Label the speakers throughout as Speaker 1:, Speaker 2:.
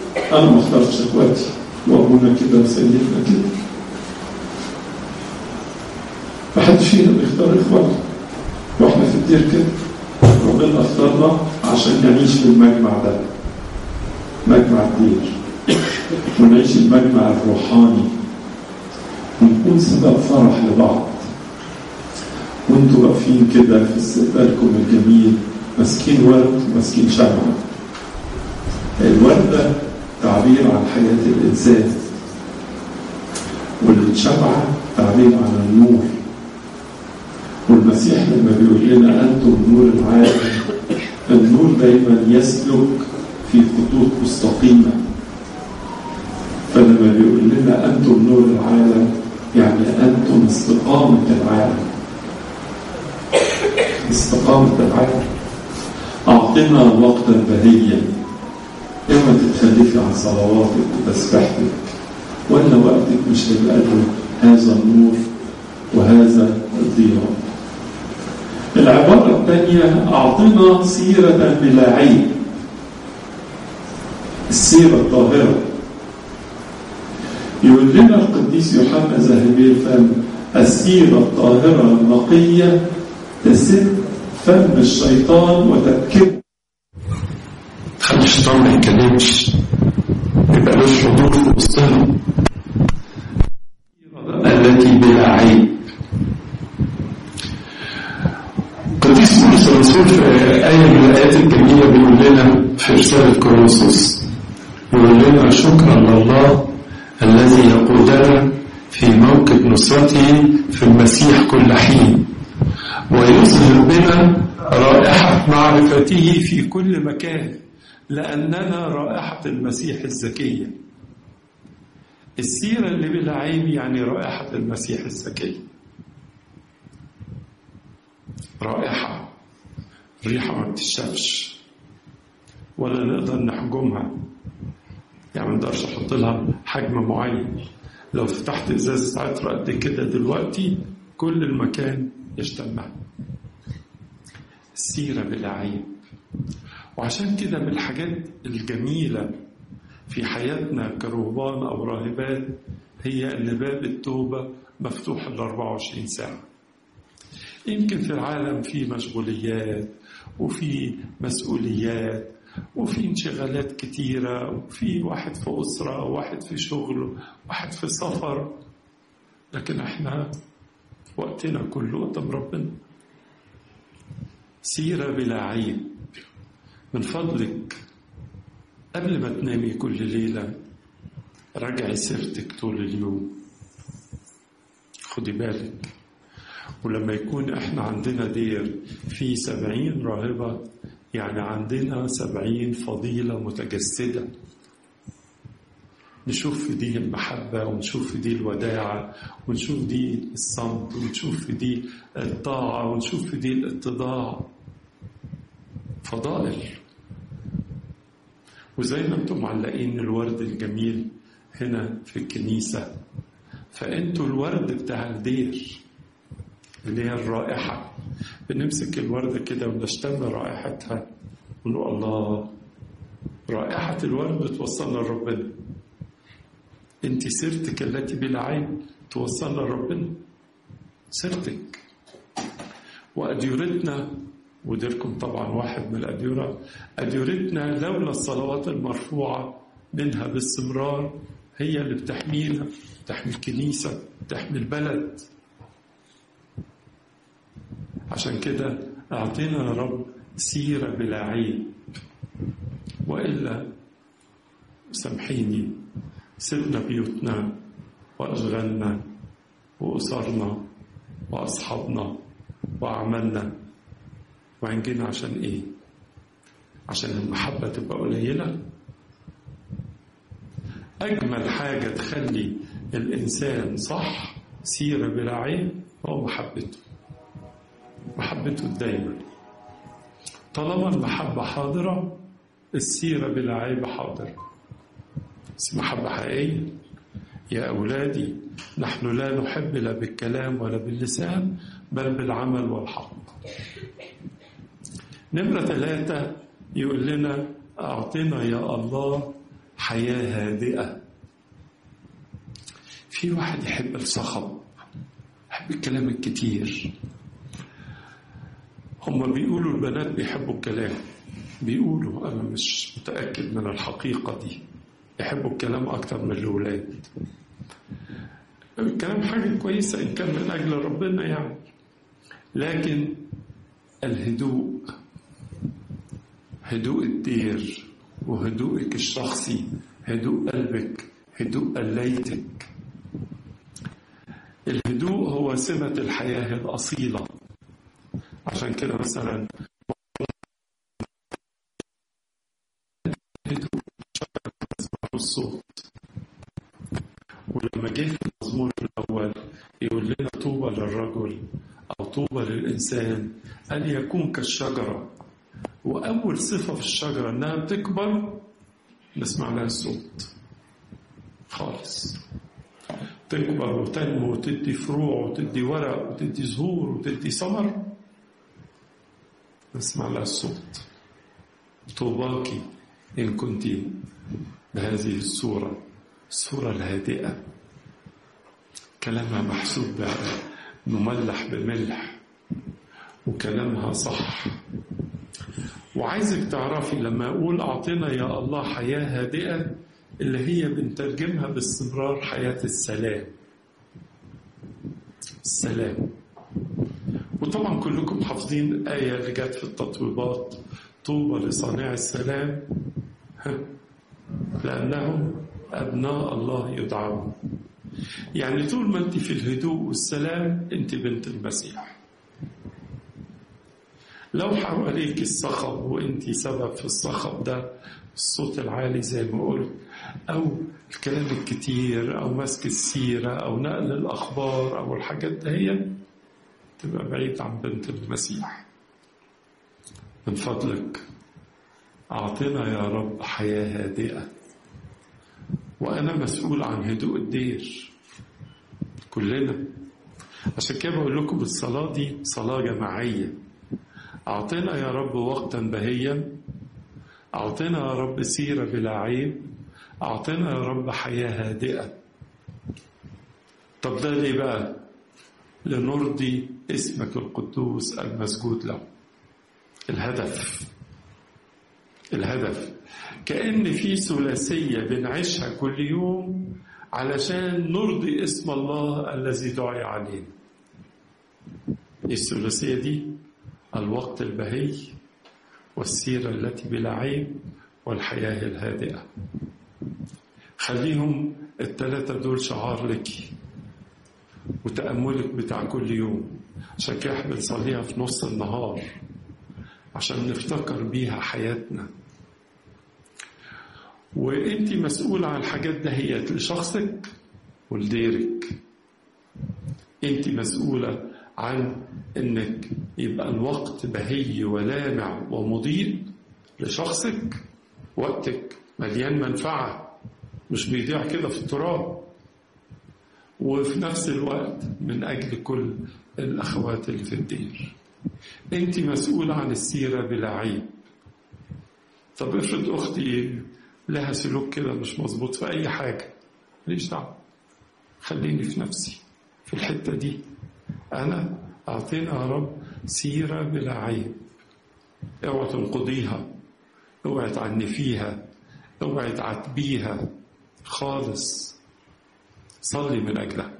Speaker 1: انا ما اخترتش اخواتي وابونا كده وسيدنا كده محدش فينا بيختار اخواته واحنا في الدير كده ربنا اختارنا عشان نعيش في المجمع ده مجمع الدير ونعيش المجمع الروحاني ونكون سبب فرح لبعض وانتوا واقفين كده في استقبالكم الجميل ماسكين ورد وماسكين شمعة الوردة تعبير عن حياة الإنسان والشمعة تعبير عن النور والمسيح لما بيقول لنا أنتم نور العالم النور دايما يسلك في خطوط مستقيمة فلما بيقول لنا أنتم نور العالم يعني أنتم استقامة العالم استقامة العالم أعطنا وقتا بهيا إما تتخلفي عن صلواتك وتسبحتك ولا وقتك مش هيبقى له هذا النور وهذا الضياء العبارة الثانية أعطنا سيرة بلا عيب السيرة الطاهرة يقول لنا القديس يوحنا ذهبي الفم السيرة الطاهرة النقية تسد فم الشيطان وتبكبه
Speaker 2: خلي الشيطان ما يتكلمش يبقى له حضور في وسطنا التي بلا عيب قديس بولس الرسول في آية من الآيات الجميلة بيقول لنا في رسالة كورنثوس يقول لنا شكرا لله الذي يقودنا في موكب نصرته في المسيح كل حين ويظهر بنا رائحة معرفته في كل مكان لأننا رائحة المسيح الزكية السيرة اللي بلا عيب يعني رائحة المسيح الزكية رائحة ريحة ما بتشافش ولا نقدر نحجمها يعني ما نقدرش احط لها حجم معين لو فتحت ازازة عطر قد كده دلوقتي كل المكان يشتمها السيرة بلا عيب وعشان كده من الحاجات الجميلة في حياتنا كرهبان أو راهبات هي أن باب التوبة مفتوح ال 24 ساعة يمكن في العالم في مشغوليات وفي مسؤوليات وفي انشغالات كتيرة وفي واحد في أسرة وواحد في شغل واحد في سفر لكن احنا وقتنا كله قدام ربنا سيرة بلا عيب من فضلك قبل ما تنامي كل ليلة راجعي سيرتك طول اليوم خدي بالك ولما يكون احنا عندنا دير في سبعين راهبة يعني عندنا سبعين فضيلة متجسدة نشوف في دي المحبة ونشوف في دي الوداعة ونشوف دي الصمت ونشوف في دي الطاعة ونشوف في دي الاتضاع فضائل وزي ما انتم معلقين الورد الجميل هنا في الكنيسة فانتوا الورد بتاع الدير اللي هي الرائحة بنمسك الوردة كده ونشتم رائحتها ونقول الله رائحة الورد بتوصلنا لربنا انت سيرتك التي بلا عين توصلنا لربنا سيرتك وأديرتنا وديركم طبعا واحد من الأديرة أديرتنا لولا الصلوات المرفوعة منها باستمرار هي اللي بتحمينا بتحمي الكنيسة بتحمي البلد عشان كده أعطينا يا رب سيرة بلا عيب وإلا سامحيني سيبنا بيوتنا وأشغالنا وأسرنا وأصحابنا وأعمالنا وعنجينا عشان إيه؟ عشان المحبة تبقى قليلة أجمل حاجة تخلي الإنسان صح سيرة بلا عيب هو محبته محبته دايما طالما المحبة حاضرة السيرة بلا عيب حاضرة بس محبة حقيقية يا أولادي نحن لا نحب لا بالكلام ولا باللسان بل بالعمل والحق نمرة ثلاثة يقول لنا أعطنا يا الله حياة هادئة في واحد يحب الصخب يحب الكلام الكتير هم بيقولوا البنات بيحبوا الكلام بيقولوا أنا مش متأكد من الحقيقة دي يحبوا الكلام أكتر من الأولاد الكلام حاجة كويسة إن كان من أجل ربنا يعني لكن الهدوء هدوء الدير وهدوءك الشخصي هدوء قلبك هدوء قليتك الهدوء هو سمة الحياة الأصيلة عشان كده مثلا هدوء الصوت ولما جه في المزمور الأول يقول لنا طوبى للرجل أو طوبى للإنسان أن يكون كالشجرة وأول صفة في الشجرة إنها بتكبر نسمع لها الصوت خالص تكبر وتنمو وتدي فروع وتدي ورق وتدي زهور وتدي ثمر نسمع لها الصوت طوباكي إن كنت بهذه الصورة الصورة الهادئة كلامها محسوب مملح بملح وكلامها صح وعايزك تعرفي لما أقول أعطنا يا الله حياة هادئة اللي هي بنترجمها باستمرار حياة السلام السلام وطبعا كلكم حافظين الآية اللي جت في التطويبات طوبى لصانع السلام لأنهم أبناء الله يدعون يعني طول ما أنت في الهدوء والسلام أنت بنت المسيح لو حواليك الصخب وانت سبب في الصخب ده الصوت العالي زي ما قلت او الكلام الكتير او مسك السيرة او نقل الاخبار او الحاجات دهي تبقى بعيد عن بنت المسيح من فضلك اعطنا يا رب حياة هادئة وانا مسؤول عن هدوء الدير كلنا عشان كده بقول لكم الصلاة دي صلاة جماعية أعطنا يا رب وقتا بهيا أعطنا يا رب سيرة بلا عيب أعطنا يا رب حياة هادئة طب ده ليه بقى لنرضي اسمك القدوس المسجود له الهدف الهدف كأن في ثلاثية بنعيشها كل يوم علشان نرضي اسم الله الذي دعي عليه الثلاثية دي الوقت البهي والسيرة التي بلا عيب والحياة الهادئة خليهم الثلاثة دول شعار لك وتأملك بتاع كل يوم عشان كده احنا بنصليها في نص النهار عشان نفتكر بيها حياتنا وانت مسؤولة عن الحاجات دهيت لشخصك ولديرك انت مسؤولة عن انك يبقى الوقت بهي ولامع ومضيء لشخصك وقتك مليان منفعة مش بيضيع كده في التراب وفي نفس الوقت من أجل كل الأخوات اللي في الدير أنت مسؤولة عن السيرة بلا عيب طب افرض أختي لها سلوك كده مش مظبوط في أي حاجة ليش دعوة خليني في نفسي في الحتة دي أنا أعطينا يا رب سيرة بلا عيب اوعى تنقضيها اوعى تعنفيها اوعى تعاتبيها خالص صلي من أجلها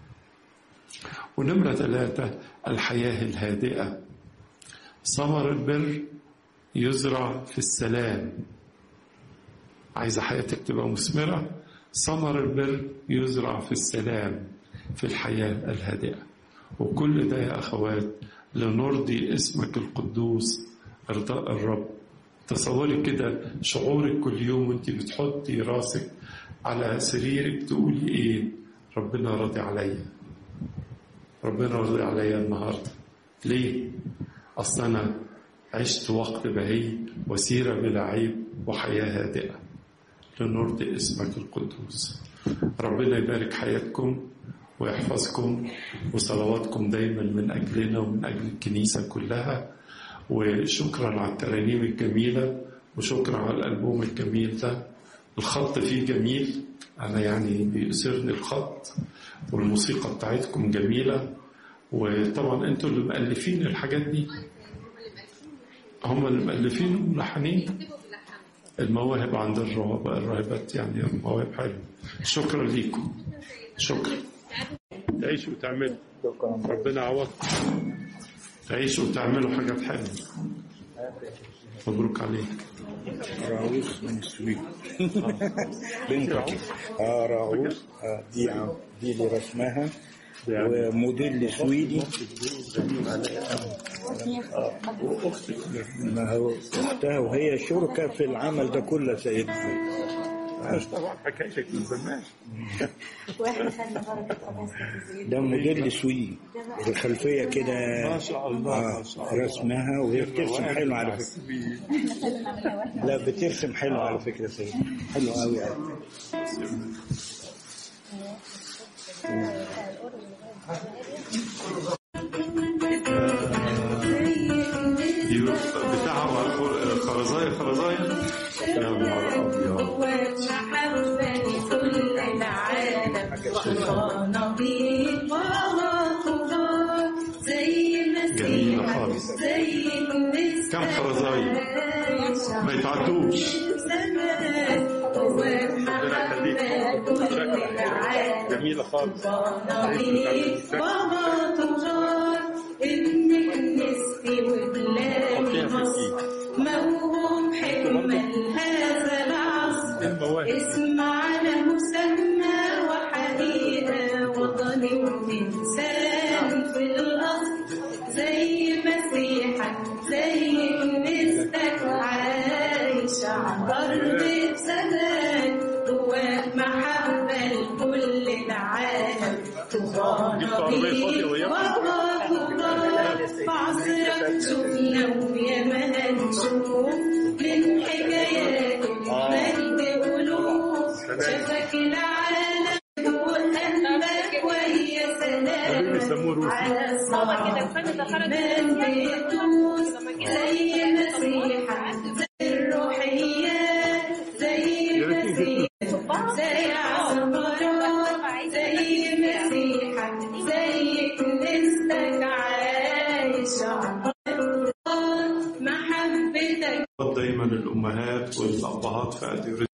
Speaker 2: ونمرة ثلاثة الحياة الهادئة ثمر البر يزرع في السلام عايزة حياتك تبقى مثمرة ثمر البر يزرع في السلام في الحياة الهادئة وكل ده يا أخوات لنرضي اسمك القدوس إرضاء الرب تصوري كده شعورك كل يوم وانت بتحطي راسك على سريرك تقولي ايه ربنا راضي عليا ربنا راضي عليا النهارده ليه اصل انا عشت وقت بهي وسيره بلا عيب وحياه هادئه لنرضي اسمك القدوس ربنا يبارك حياتكم ويحفظكم وصلواتكم دايما من أجلنا ومن أجل الكنيسة كلها وشكرا على الترانيم الجميلة وشكرا على الألبوم الجميل ده الخط فيه جميل أنا يعني بيأسرني الخط والموسيقى بتاعتكم جميلة وطبعا أنتوا اللي مؤلفين الحاجات دي هم اللي مؤلفين وملحنين المواهب عند الرهب- الراهبات يعني مواهب حلوة شكرا ليكم شكرا تعيشوا وتعملوا ربنا يعوضكم تعيشوا وتعملوا حاجات حلوة مبروك عليك
Speaker 3: راؤوس من السويد بنتك اه راؤوس آه دي عم- دي اللي رسمها وموديل سويدي ما هو اختها وهي شركه في العمل ده كله سيد
Speaker 2: طبعا حكايتك من زمان
Speaker 4: واحنا خدنا بركة قداسة
Speaker 3: ده موديل سويدي الخلفيه كده
Speaker 2: ما شاء الله
Speaker 3: آه
Speaker 2: ما شاء الله
Speaker 3: رسمها وهي بترسم حلو على فكره
Speaker 4: احنا خدنا نعملها واحنا
Speaker 3: لا بترسم حلو على فكره سيد حلو قوي قوي
Speaker 2: دي بتاع خرزايا خرزايا يا نهار ابيض
Speaker 5: والمحبة كل العالم وأخانا بيه وغفران زي
Speaker 2: جميلة
Speaker 5: المسيح
Speaker 2: خالص.
Speaker 5: زي المسيح
Speaker 2: كم خرزايا ما يتعدوش
Speaker 5: زمان والمحبة كل العالم
Speaker 2: جميلة خالص
Speaker 5: نبي وغفران إنك نسي وبلاد مصر موهوم حكمة هذا العصر
Speaker 2: المواهب
Speaker 5: اسم على مسمى وحقيقة وطني وإنسان في الأصل زي مسيحك زي كنيستك عايش على أرض بسلام جواك محبة لكل العالم تغانا بيك وغفران بعصرك شفنا وياما هنشوف من حكايات المجد قلوب شافك العالم وقلبك ويا سلام على الصلاة من بيدوس زي مسيحك زي الروحيات زي المسيح زي عصمرات زي مسيحك زي كنيستك عايش على الأرض. محبتك
Speaker 2: دايما الامهات والابهات في اديرتهم